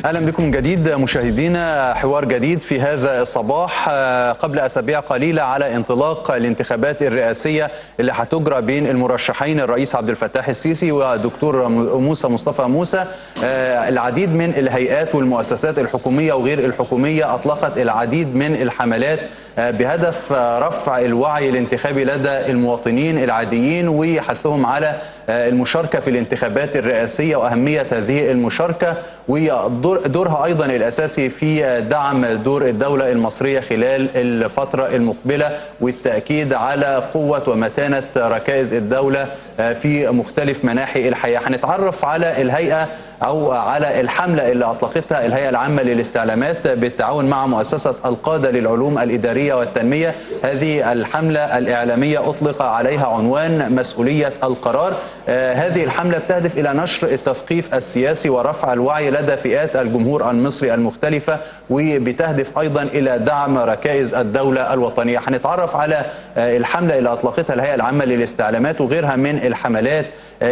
اهلا بكم من جديد مشاهدينا حوار جديد في هذا الصباح قبل اسابيع قليله على انطلاق الانتخابات الرئاسيه اللي هتجرى بين المرشحين الرئيس عبد الفتاح السيسي ودكتور موسى مصطفى موسى العديد من الهيئات والمؤسسات الحكوميه وغير الحكوميه اطلقت العديد من الحملات بهدف رفع الوعي الانتخابي لدى المواطنين العاديين وحثهم على المشاركة في الانتخابات الرئاسية وأهمية هذه المشاركة ودورها أيضا الأساسي في دعم دور الدولة المصرية خلال الفترة المقبلة والتأكيد على قوة ومتانة ركائز الدولة في مختلف مناحي الحياة هنتعرف على الهيئة أو على الحملة اللي أطلقتها الهيئة العامة للاستعلامات بالتعاون مع مؤسسة القادة للعلوم الإدارية والتنمية هذه الحملة الإعلامية أطلق عليها عنوان مسؤولية القرار آه هذه الحملة بتهدف إلى نشر التثقيف السياسي ورفع الوعي لدى فئات الجمهور المصري المختلفة وبتهدف أيضا إلى دعم ركائز الدولة الوطنية هنتعرف على آه الحملة اللي أطلقتها الهيئة العامة للاستعلامات وغيرها من الحملات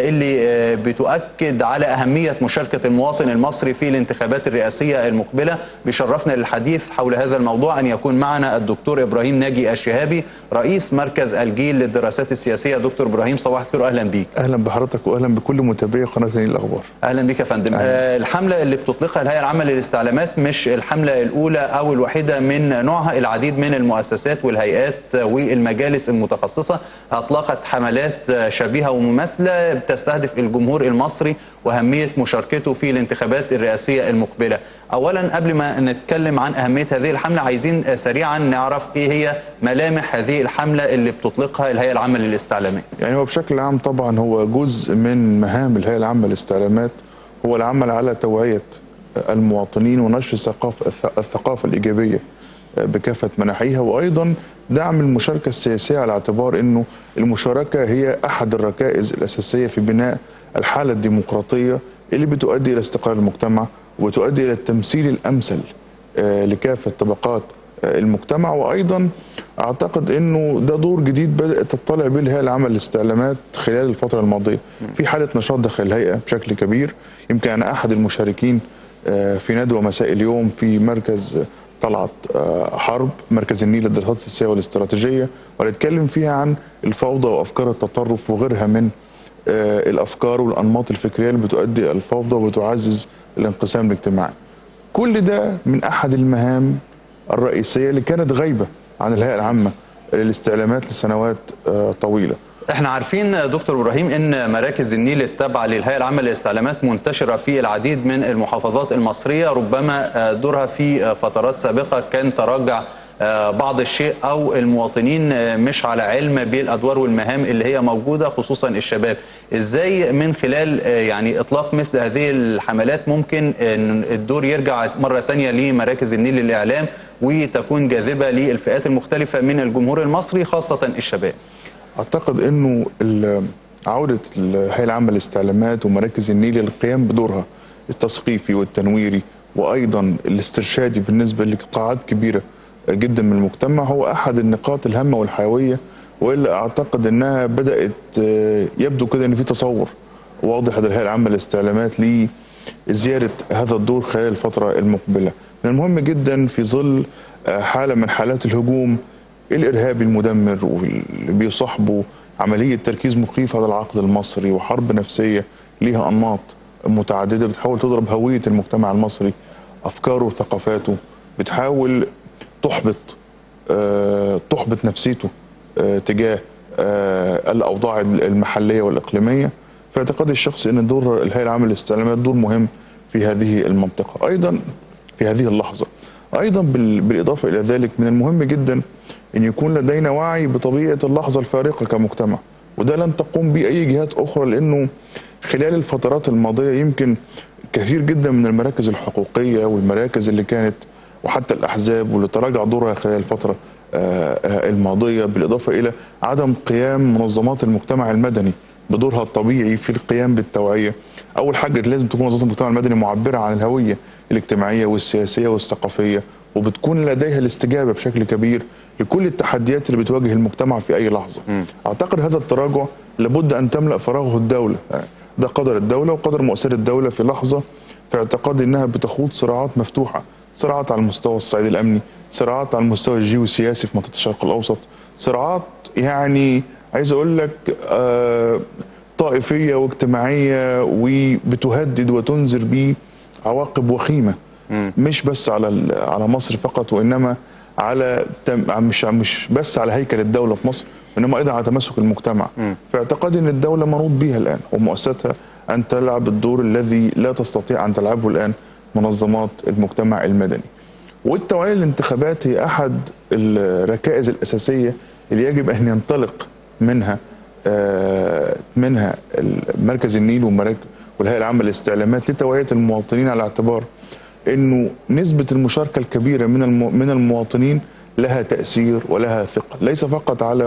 اللي بتؤكد على أهمية مشاركة المواطن المصري في الانتخابات الرئاسية المقبلة بشرفنا للحديث حول هذا الموضوع أن يكون معنا الدكتور إبراهيم ناجي الشهابي رئيس مركز الجيل للدراسات السياسية دكتور إبراهيم صباح الخير وأهلا بيك أهلا بحضرتك وأهلا بكل متابعي قناة نيل الأخبار أهلا بك يا فندم أهلا. الحملة اللي بتطلقها الهيئة العامة للاستعلامات مش الحملة الأولى أو الوحيدة من نوعها العديد من المؤسسات والهيئات والمجالس المتخصصة أطلقت حملات شبيهة ومماثلة بتستهدف الجمهور المصري واهميه مشاركته في الانتخابات الرئاسيه المقبله. اولا قبل ما نتكلم عن اهميه هذه الحمله عايزين سريعا نعرف ايه هي ملامح هذه الحمله اللي بتطلقها الهيئه العامه للاستعلامات. يعني هو بشكل عام طبعا هو جزء من مهام الهيئه العامه للاستعلامات هو العمل على توعيه المواطنين ونشر ثقافه الثقافه الايجابيه بكافه مناحيها وايضا دعم المشاركه السياسيه على اعتبار انه المشاركه هي احد الركائز الاساسيه في بناء الحاله الديمقراطيه اللي بتؤدي الى استقرار المجتمع وتؤدي الى التمثيل الامثل لكافه طبقات المجتمع وايضا اعتقد انه ده دور جديد بدات تطلع به الهيئه العامه للاستعلامات خلال الفتره الماضيه في حاله نشاط داخل الهيئه بشكل كبير يمكن انا احد المشاركين في ندوه مساء اليوم في مركز طلعت حرب مركز النيل للدراسات السياسيه والاستراتيجيه ونتكلم فيها عن الفوضى وافكار التطرف وغيرها من الافكار والانماط الفكريه اللي بتؤدي الفوضى وبتعزز الانقسام الاجتماعي. كل ده من احد المهام الرئيسيه اللي كانت غايبه عن الهيئه العامه للاستعلامات لسنوات طويله. احنا عارفين دكتور ابراهيم ان مراكز النيل التابعه للهيئه العامه للاستعلامات منتشره في العديد من المحافظات المصريه ربما دورها في فترات سابقه كان تراجع بعض الشيء او المواطنين مش على علم بالادوار والمهام اللي هي موجوده خصوصا الشباب ازاي من خلال يعني اطلاق مثل هذه الحملات ممكن الدور يرجع مره ثانيه لمراكز النيل للاعلام وتكون جاذبه للفئات المختلفه من الجمهور المصري خاصه الشباب اعتقد انه عوده الهيئه العامه للاستعلامات ومراكز النيل للقيام بدورها التثقيفي والتنويري وايضا الاسترشادي بالنسبه لقطاعات كبيره جدا من المجتمع هو احد النقاط الهامه والحيويه والا اعتقد انها بدات يبدو كده ان في تصور واضح لدى الهيئه العامه للاستعلامات لزياده هذا الدور خلال الفتره المقبله. من المهم جدا في ظل حاله من حالات الهجوم الارهابي المدمر واللي بيصاحبه عمليه تركيز مخيف على العقد المصري وحرب نفسيه ليها انماط متعدده بتحاول تضرب هويه المجتمع المصري افكاره وثقافاته بتحاول تحبط أه تحبط نفسيته أه تجاه أه الاوضاع المحليه والاقليميه في اعتقادي الشخصي ان دور الهيئه العامه للاستعلامات دور مهم في هذه المنطقه ايضا في هذه اللحظه ايضا بالاضافه الى ذلك من المهم جدا ان يكون لدينا وعي بطبيعه اللحظه الفارقه كمجتمع وده لن تقوم به اي جهات اخرى لانه خلال الفترات الماضيه يمكن كثير جدا من المراكز الحقوقيه والمراكز اللي كانت وحتى الاحزاب واللي تراجع دورها خلال الفتره الماضيه بالاضافه الى عدم قيام منظمات المجتمع المدني بدورها الطبيعي في القيام بالتوعيه. اول حاجه لازم تكون منظمات المجتمع المدني معبره عن الهويه الاجتماعيه والسياسيه والثقافيه وبتكون لديها الاستجابه بشكل كبير لكل التحديات اللي بتواجه المجتمع في اي لحظه. م. اعتقد هذا التراجع لابد ان تملا فراغه الدوله. ده قدر الدوله وقدر مؤسسات الدوله في لحظه في اعتقادي انها بتخوض صراعات مفتوحه صراعات على المستوى الصعيدي الامني صراعات على المستوى الجيوسياسي في منطقه الشرق الاوسط صراعات يعني عايز اقول لك آه طائفيه واجتماعيه وبتهدد وتنذر بعواقب وخيمه مش بس على ال- على مصر فقط وانما على تم- مش مش بس على هيكل الدوله في مصر وانما ايضا على تماسك المجتمع في اعتقادي ان الدوله منوط بها الان ومؤسساتها ان تلعب الدور الذي لا تستطيع ان تلعبه الان منظمات المجتمع المدني والتوعيه للانتخابات هي احد الركائز الاساسيه اللي يجب ان ينطلق منها آه، منها مركز النيل ومراكز والهيئه العامه للاستعلامات لتوعيه المواطنين على اعتبار انه نسبه المشاركه الكبيره من الم- من المواطنين لها تاثير ولها ثقل ليس فقط على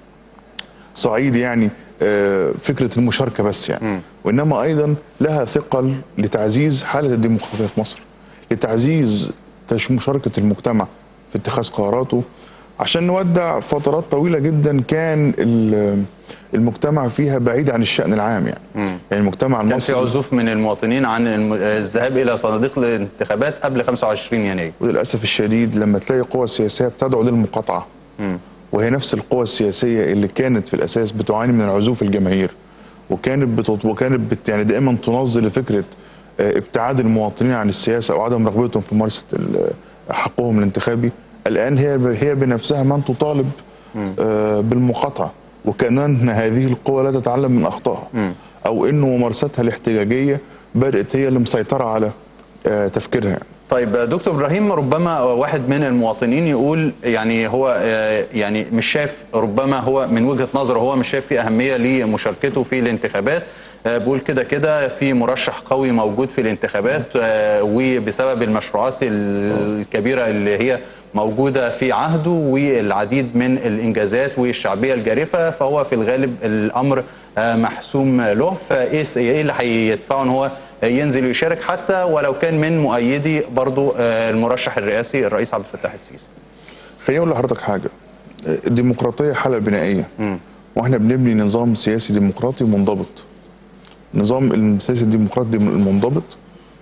صعيد يعني آه، فكره المشاركه بس يعني وانما ايضا لها ثقل لتعزيز حاله الديمقراطيه في مصر لتعزيز تش- مشاركه المجتمع في اتخاذ قراراته عشان نودع فترات طويله جدا كان ال- المجتمع فيها بعيد عن الشان العام يعني يعني المجتمع كان في المصري عزوف من المواطنين عن الم- الذهاب الى صناديق الانتخابات قبل 25 يناير وللاسف الشديد لما تلاقي قوى سياسيه بتدعو للمقاطعه وهي نفس القوى السياسيه اللي كانت في الاساس بتعاني من عزوف الجماهير وكانت بتط... وكانت بت... يعني دائما تنظر لفكره آه، ابتعاد المواطنين عن السياسه او عدم رغبتهم في ممارسه ال- حقهم الانتخابي الان هي هي بنفسها من تطالب آه، بالمقاطعه وكأن هذه القوى لا تتعلم من اخطائها او انه ممارستها الاحتجاجيه بدات هي اللي مسيطره على آه، تفكيرها يعني. طيب دكتور ابراهيم ربما واحد من المواطنين يقول يعني هو آه، يعني مش شايف ربما هو من وجهه نظره هو مش شايف في اهميه لمشاركته في الانتخابات آه، بيقول كده كده في مرشح قوي موجود في الانتخابات آه، وبسبب المشروعات الكبيره اللي هي موجوده في عهده والعديد من الانجازات والشعبيه الجارفه فهو في الغالب الامر آه، محسوم له فايه س- ايه اللي هيدفعه ان هو ينزل ويشارك حتى ولو كان من مؤيدي برضو آه، المرشح الرئاسي الرئيس عبد الفتاح السيسي خليني اقول لحضرتك حاجه الديمقراطيه حاله بنائيه واحنا بنبني نظام سياسي ديمقراطي منضبط نظام السياسي الديمقراطي المنضبط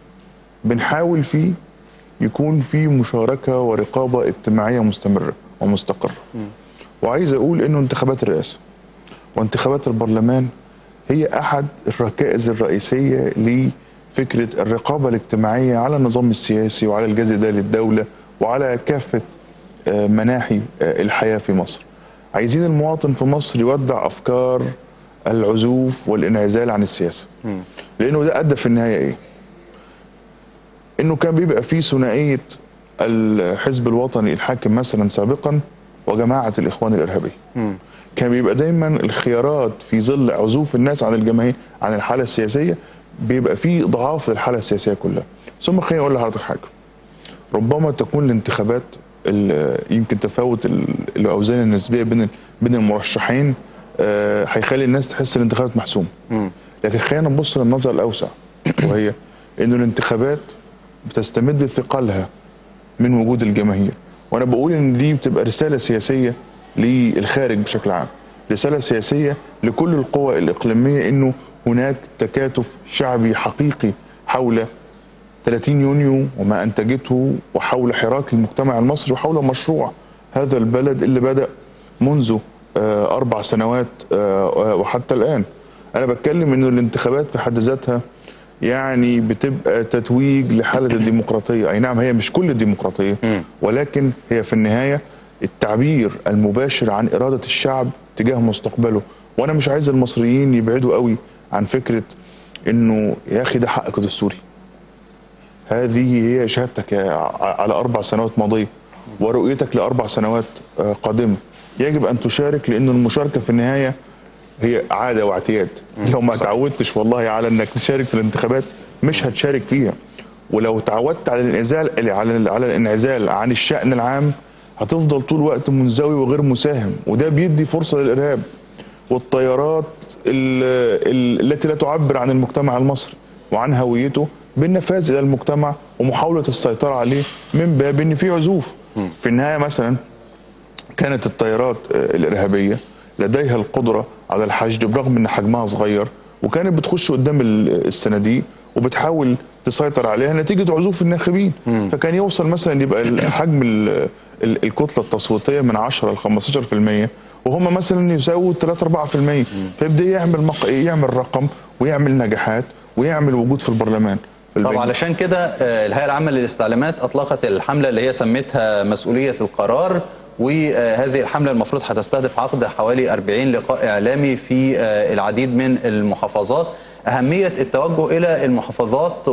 بنحاول فيه يكون في مشاركه ورقابه اجتماعيه مستمره ومستقره وعايز اقول انه انتخابات الرئاسه وانتخابات البرلمان هي احد الركائز الرئيسيه لفكره الرقابه الاجتماعيه على النظام السياسي وعلى الجهاز الاداري للدوله وعلى كافه آه، مناحي آه، الحياه في مصر. عايزين المواطن في مصر يودع افكار العزوف والانعزال عن السياسه. لانه ده ادى في النهايه ايه؟ انه كان بيبقى فيه ثنائيه الحزب الوطني الحاكم مثلا سابقا وجماعه الاخوان الارهابيه. كان بيبقى دايما الخيارات في ظل عزوف الناس عن الجماهير عن الحاله السياسيه بيبقى فيه ضعاف للحاله السياسيه كلها. ثم خليني اقول لحضرتك حاجه. ربما تكون الانتخابات ال- يمكن تفاوت ال- الاوزان النسبيه بين ال- بين المرشحين آه، هيخلي الناس تحس الانتخابات محسومه. لكن خلينا نبص للنظره الاوسع وهي انه الانتخابات بتستمد ثقلها من وجود الجماهير وانا بقول ان دي بتبقى رساله سياسيه للخارج بشكل عام رساله سياسيه لكل القوى الاقليميه انه هناك تكاتف شعبي حقيقي حول 30 يونيو وما انتجته وحول حراك المجتمع المصري وحول مشروع هذا البلد اللي بدا منذ آه، اربع سنوات آه، آه، وحتى الان انا بتكلم انه الانتخابات في حد ذاتها يعني بتبقى تتويج لحاله الديمقراطيه اي نعم هي مش كل الديمقراطيه ولكن هي في النهايه التعبير المباشر عن اراده الشعب تجاه مستقبله وانا مش عايز المصريين يبعدوا قوي عن فكره انه يا اخي ده حقك دستوري هذه هي شهادتك يا- على اربع سنوات ماضيه ورؤيتك لاربع سنوات آه، قادمه يجب ان تشارك لان المشاركه في النهايه هي عاده واعتياد لو ما تعودتش والله على انك تشارك في الانتخابات مش هتشارك فيها ولو تعودت على الانعزال على على الانعزال عن الشان العام هتفضل طول الوقت منزوي وغير مساهم وده بيدي فرصه للارهاب والتيارات ال- ال- التي لا تعبر عن المجتمع المصري وعن هويته بالنفاذ الى المجتمع ومحاوله السيطره عليه من باب ان في عزوف في النهايه مثلا كانت التيارات آه، الارهابيه لديها القدره على الحشد برغم ان حجمها صغير وكانت بتخش قدام ال- الصناديق وبتحاول تسيطر عليها نتيجه عزوف الناخبين فكان يوصل مثلا يبقى ال- حجم ال- ال- الكتله التصويتيه من 10 ل 15% وهم مثلا يساووا 3 4% فيبدا يعمل مق... يعمل رقم ويعمل نجاحات ويعمل وجود في البرلمان في طب البنك. علشان كده آه، الهيئة العامة للاستعلامات أطلقت الحملة اللي هي سمتها مسؤولية القرار وهذه الحملة المفروض هتستهدف عقد حوالي 40 لقاء إعلامي في آه، العديد من المحافظات أهمية التوجه إلى المحافظات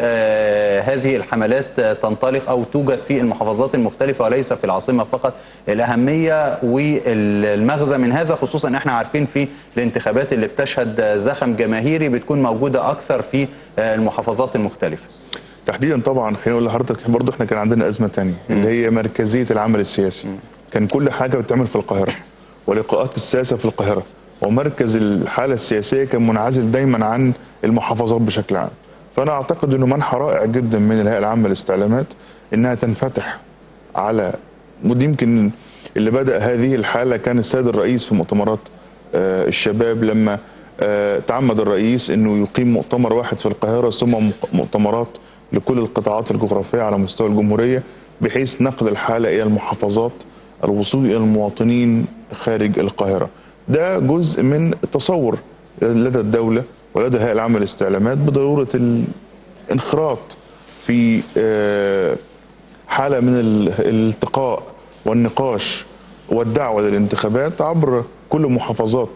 وهذه الحملات آه، تنطلق أو توجد في المحافظات المختلفة وليس في العاصمة فقط الأهمية والمغزى من هذا خصوصا احنا عارفين في الانتخابات اللي بتشهد آه، زخم جماهيري بتكون موجودة أكثر في آه، المحافظات المختلفة تحديدا طبعا خليني اقول لحضرتك برضه احنا كان عندنا ازمه تانية اللي هي مركزيه العمل السياسي كان كل حاجه بتتعمل في القاهره ولقاءات السياسه في القاهره ومركز الحاله السياسيه كان منعزل دايما عن المحافظات بشكل عام فانا اعتقد انه منحى رائع جدا من الهيئه العامه للاستعلامات انها تنفتح على ودي يمكن اللي بدا هذه الحاله كان السيد الرئيس في مؤتمرات آه، الشباب لما آه، تعمد الرئيس انه يقيم مؤتمر واحد في القاهره ثم مق- مؤتمرات لكل القطاعات الجغرافيه على مستوى الجمهوريه بحيث نقل الحاله الى المحافظات الوصول الى المواطنين خارج القاهره. ده جزء من التصور لدى الدوله ولدى الهيئه العامه للاستعلامات بضروره الانخراط في آه، حاله من ال- الالتقاء والنقاش والدعوه للانتخابات عبر كل محافظات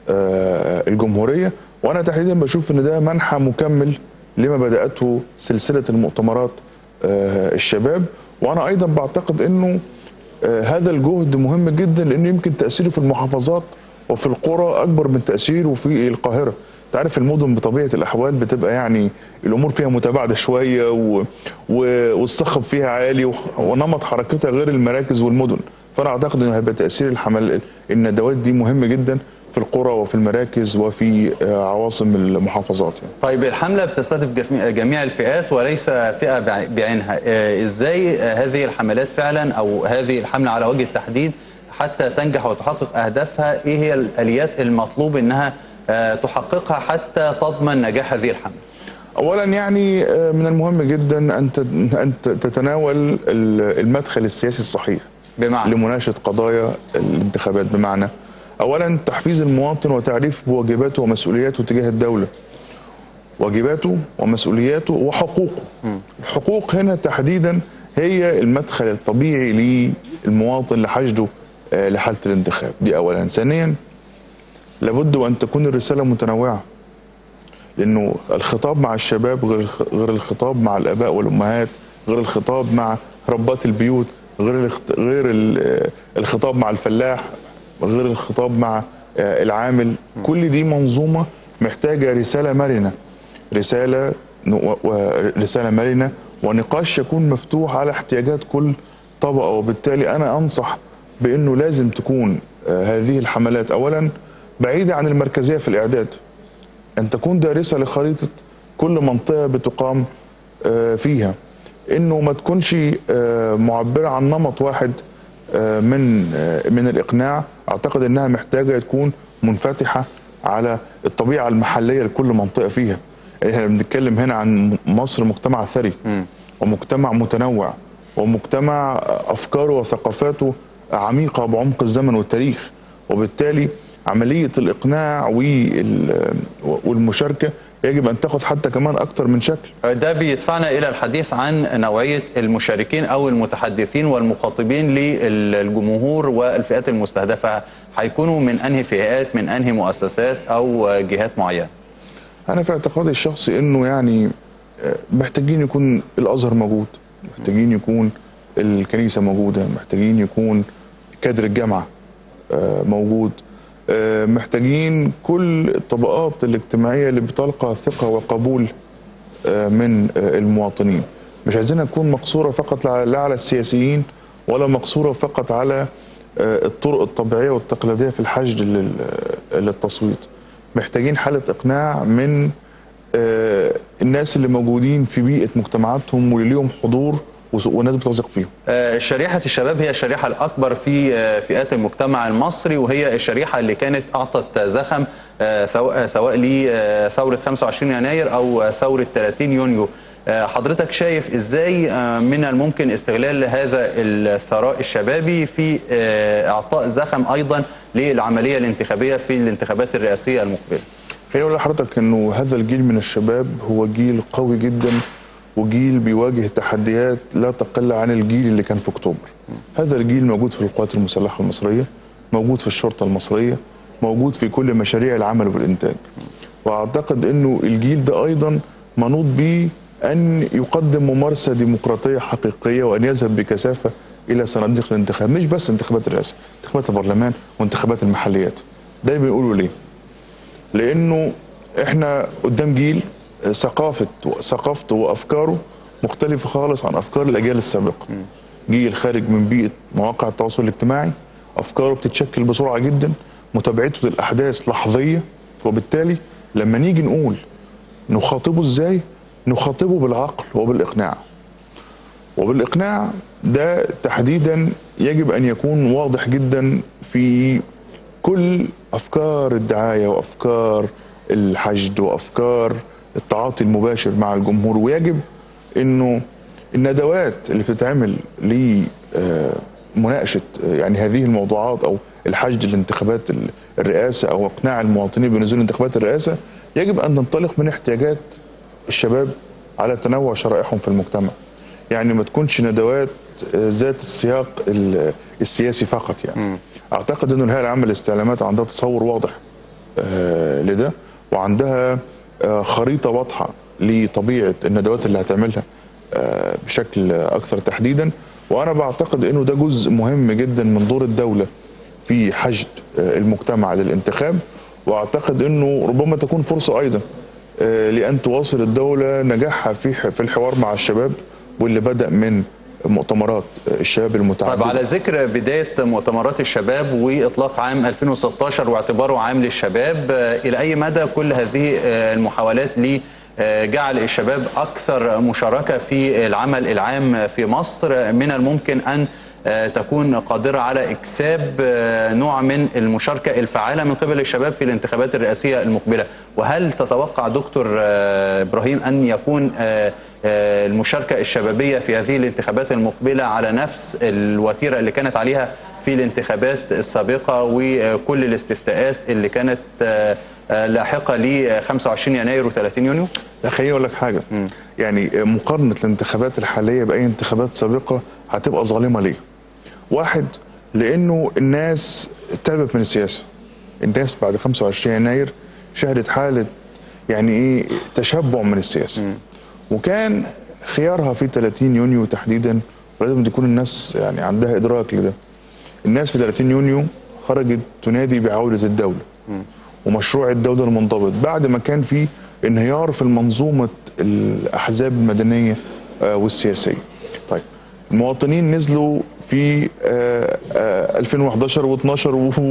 آه، الجمهوريه وانا تحديدا بشوف ان ده منحى مكمل لما بداته سلسله المؤتمرات آه، الشباب وانا ايضا بعتقد انه آه، هذا الجهد مهم جدا لانه يمكن تاثيره في المحافظات وفي القرى اكبر من تاثيره في القاهره تعرف المدن بطبيعه الاحوال بتبقى يعني الامور فيها متباعده شويه و... و... والصخب فيها عالي و... ونمط حركتها غير المراكز والمدن فانا اعتقد انه هيبقى تاثير الحمل الندوات دي مهم جدا في القرى وفي المراكز وفي آه، عواصم المحافظات يعني. طيب الحملة بتستهدف جف- جميع الفئات وليس فئة بع- بعينها آه، ازاي آه، هذه الحملات فعلا او هذه الحملة على وجه التحديد حتى تنجح وتحقق اهدافها ايه هي الاليات المطلوب انها آه، تحققها حتى تضمن نجاح هذه الحملة اولا يعني آه، من المهم جدا ان ت- ان ت- تتناول ال- المدخل السياسي الصحيح بمعنى لمناقشه قضايا الانتخابات بمعنى اولا تحفيز المواطن وتعريف بواجباته ومسؤولياته تجاه الدوله واجباته ومسؤولياته وحقوقه الحقوق هنا تحديدا هي المدخل الطبيعي للمواطن لحشده آه، لحاله الانتخاب دي اولا ثانيا لابد وان تكون الرساله متنوعه لانه الخطاب مع الشباب غير غير الخطاب مع الاباء والامهات غير الخطاب مع ربات البيوت غير الاخت- غير ال- الخطاب مع الفلاح غير الخطاب مع آه، العامل كل دي منظومه محتاجه رساله مرنه رساله ن- و- رساله مرنه ونقاش يكون مفتوح على احتياجات كل طبقه وبالتالي انا انصح بانه لازم تكون آه، هذه الحملات اولا بعيده عن المركزيه في الاعداد ان تكون دارسه لخريطه كل منطقه بتقام آه، فيها انه ما تكونش آه، معبره عن نمط واحد آه، من آه، من الاقناع اعتقد انها محتاجه تكون منفتحه على الطبيعه المحليه لكل منطقه فيها احنا بنتكلم هنا عن مصر مجتمع ثري ومجتمع متنوع ومجتمع افكاره وثقافاته عميقه بعمق الزمن والتاريخ وبالتالي عمليه الاقناع وال- والمشاركه يجب ان تاخذ حتى كمان اكتر من شكل ده بيدفعنا الى الحديث عن نوعيه المشاركين او المتحدثين والمخاطبين للجمهور والفئات المستهدفه هيكونوا من انهي فئات من انهي مؤسسات او جهات معينه انا في اعتقادي الشخصي انه يعني آه، محتاجين يكون الازهر موجود محتاجين يكون الكنيسه موجوده محتاجين يكون كادر الجامعه آه، موجود آه، محتاجين كل الطبقات الاجتماعيه اللي بتلقى ثقه وقبول آه، من آه، المواطنين مش عايزينها تكون مقصوره فقط لا لا على السياسيين ولا مقصوره فقط على آه، الطرق الطبيعيه والتقليديه في الحشد لل- للتصويت محتاجين حاله اقناع من آه، الناس اللي موجودين في بيئه مجتمعاتهم واللي ليهم حضور وس- والناس بتثق فيهم آه، شريحة الشباب هي الشريحة الأكبر في آه، فئات المجتمع المصري وهي الشريحة اللي كانت أعطت زخم آه، سواء سواء لثورة 25 يناير أو ثورة 30 يونيو آه، حضرتك شايف ازاي آه، من الممكن استغلال هذا الثراء الشبابي في آه، اعطاء زخم ايضا للعمليه الانتخابيه في الانتخابات الرئاسيه المقبله خليني اقول لحضرتك انه هذا الجيل من الشباب هو جيل قوي جدا وجيل بيواجه تحديات لا تقل عن الجيل اللي كان في اكتوبر. هذا الجيل موجود في القوات المسلحه المصريه، موجود في الشرطه المصريه، موجود في كل مشاريع العمل والانتاج. واعتقد انه الجيل ده ايضا منوط به ان يقدم ممارسه ديمقراطيه حقيقيه وان يذهب بكثافه الى صناديق الانتخاب، مش بس انتخابات الرئاسه، انتخابات البرلمان وانتخابات المحليات. ده بيقولوا ليه؟ لانه احنا قدام جيل ثقافه ثقافته وافكاره مختلفه خالص عن افكار الاجيال السابقه جيل خارج من بيئه مواقع التواصل الاجتماعي افكاره بتتشكل بسرعه جدا متابعته للاحداث لحظيه وبالتالي لما نيجي نقول نخاطبه ازاي نخاطبه بالعقل وبالاقناع وبالاقناع ده تحديدا يجب ان يكون واضح جدا في كل افكار الدعايه وافكار الحشد وافكار التعاطي المباشر مع الجمهور ويجب انه الندوات اللي بتتعمل لمناقشه يعني هذه الموضوعات او الحشد لانتخابات ال- الرئاسه او اقناع المواطنين بنزول انتخابات الرئاسه يجب ان تنطلق من احتياجات الشباب على تنوع شرائحهم في المجتمع يعني ما تكونش ندوات آه، ذات السياق ال- السياسي فقط يعني اعتقد انه الهيئه العامه للاستعلامات عندها تصور واضح آه، لده وعندها آه، خريطه واضحه لطبيعه الندوات اللي هتعملها آه، بشكل اكثر تحديدا وانا بعتقد انه ده جزء مهم جدا من دور الدوله في حشد آه، المجتمع للانتخاب واعتقد انه ربما تكون فرصه ايضا آه، لان تواصل الدوله نجاحها في في الحوار مع الشباب واللي بدا من مؤتمرات آه، الشباب المتعدده طيب على ذكر بداية مؤتمرات الشباب وإطلاق عام 2016 واعتباره عام للشباب آه، إلى أي مدى كل هذه آه، المحاولات لجعل الشباب أكثر مشاركة في العمل العام في مصر من الممكن أن آه، تكون قادرة على إكساب آه، نوع من المشاركة الفعالة من قبل الشباب في الانتخابات الرئاسية المقبلة وهل تتوقع دكتور آه، إبراهيم أن يكون آه، آه، المشاركة الشبابية في هذه الانتخابات المقبلة على نفس الوتيرة اللي كانت عليها في الانتخابات السابقة وكل الاستفتاءات اللي كانت آه، آه، لاحقة ل 25 يناير و30 يونيو لا خليني اقول لك حاجه يعني مقارنه الانتخابات الحاليه باي انتخابات سابقه هتبقى ظالمه ليه؟ واحد لانه الناس تعبت من السياسه الناس بعد 25 يناير شهدت حاله يعني ايه تشبع من السياسه وكان خيارها في 30 يونيو تحديدا ولازم تكون الناس يعني عندها ادراك لده الناس في 30 يونيو خرجت تنادي بعوده الدوله ومشروع الدوله المنضبط بعد ما كان في انهيار في المنظومه الاحزاب المدنيه آه، والسياسيه. طيب المواطنين نزلوا في آه، آه، 2011 و12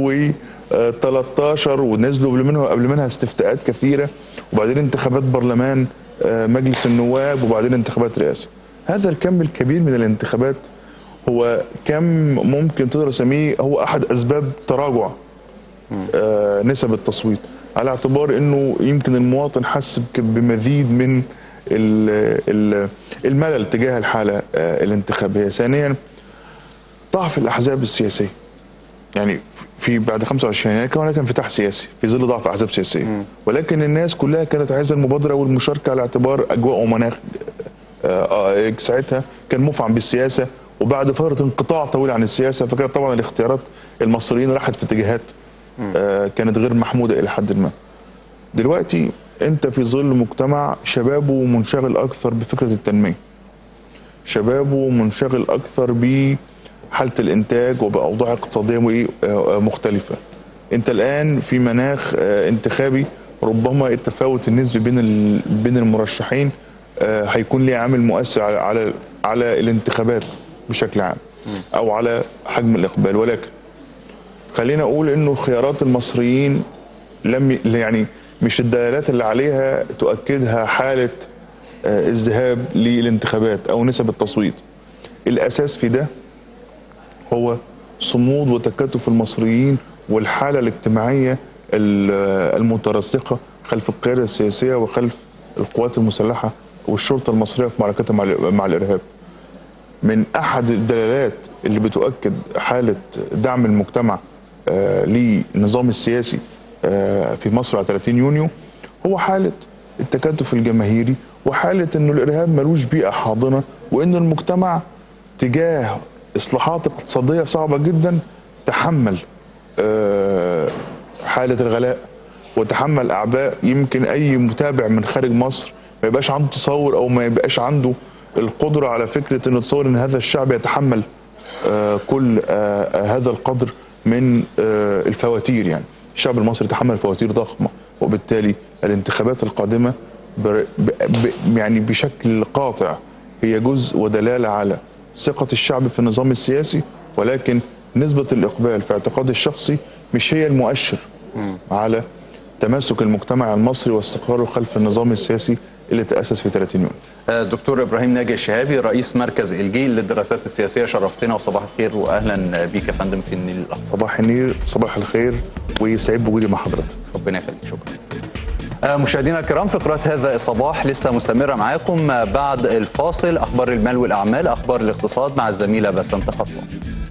و13 ونزلوا قبل منها قبل منها استفتاءات كثيره وبعدين انتخابات برلمان آه، مجلس النواب وبعدين انتخابات رئاسه. هذا الكم الكبير من الانتخابات هو كم ممكن تقدر تسميه هو احد اسباب تراجع آه، نسب التصويت على اعتبار انه يمكن المواطن حس بك- بمزيد من ال- ال- الملل تجاه الحاله آه، الانتخابيه ثانيا ضعف الاحزاب السياسيه يعني في بعد 25 يناير كان هناك انفتاح سياسي في ظل ضعف احزاب سياسيه ولكن الناس كلها كانت عايزه المبادره والمشاركه على اعتبار اجواء ومناخ آه، آه، ساعتها كان مفعم بالسياسه وبعد فتره انقطاع طويل عن السياسه فكانت طبعا الاختيارات المصريين راحت في اتجاهات آه، كانت غير محموده الى حد ما. دلوقتي انت في ظل مجتمع شبابه منشغل اكثر بفكره التنميه. شبابه منشغل اكثر بحاله الانتاج وباوضاع اقتصاديه وإيه، آه، آه، مختلفه. انت الان في مناخ آه، انتخابي ربما التفاوت النسبي بين ال- بين المرشحين آه، هيكون ليه عامل مؤثر على على على الانتخابات بشكل عام او على حجم الاقبال ولكن خلينا اقول انه خيارات المصريين لم ي- يعني مش الدلالات اللي عليها تؤكدها حاله آه، الذهاب للانتخابات او نسب التصويت الاساس في ده هو صمود وتكاتف المصريين والحاله الاجتماعيه ال- المترسخه خلف القياده السياسيه وخلف القوات المسلحه والشرطه المصريه في معركتها مع ال- مع الارهاب من احد الدلالات اللي بتؤكد حاله دعم المجتمع آه، للنظام السياسي آه، في مصر على 30 يونيو هو حاله التكاتف الجماهيري وحاله انه الارهاب ملوش بيئه حاضنه وان المجتمع تجاه اصلاحات اقتصاديه صعبه جدا تحمل آه، حاله الغلاء وتحمل اعباء يمكن اي متابع من خارج مصر ما يبقاش عنده تصور او ما يبقاش عنده القدره على فكره انه تصور ان هذا الشعب يتحمل آه، كل آه، آه، هذا القدر من آه، الفواتير يعني الشعب المصري تحمل فواتير ضخمه وبالتالي الانتخابات القادمه بر- ب- ب- يعني بشكل قاطع هي جزء ودلاله على ثقه الشعب في النظام السياسي ولكن نسبه الاقبال في اعتقادي الشخصي مش هي المؤشر على تماسك المجتمع المصري واستقراره خلف النظام السياسي اللي تاسس في 30 يونيو آه، دكتور ابراهيم ناجي الشهابي رئيس مركز الجيل للدراسات السياسيه شرفتنا وصباح الخير واهلا بيك يا فندم في النيل الاحمر صباح النير صباح الخير ويسعد بوجودي مع حضرتك ربنا يخليك شكرا آه، مشاهدينا الكرام فقرات هذا الصباح لسه مستمرة معاكم بعد الفاصل أخبار المال والأعمال أخبار الاقتصاد مع الزميلة بسنت خطوة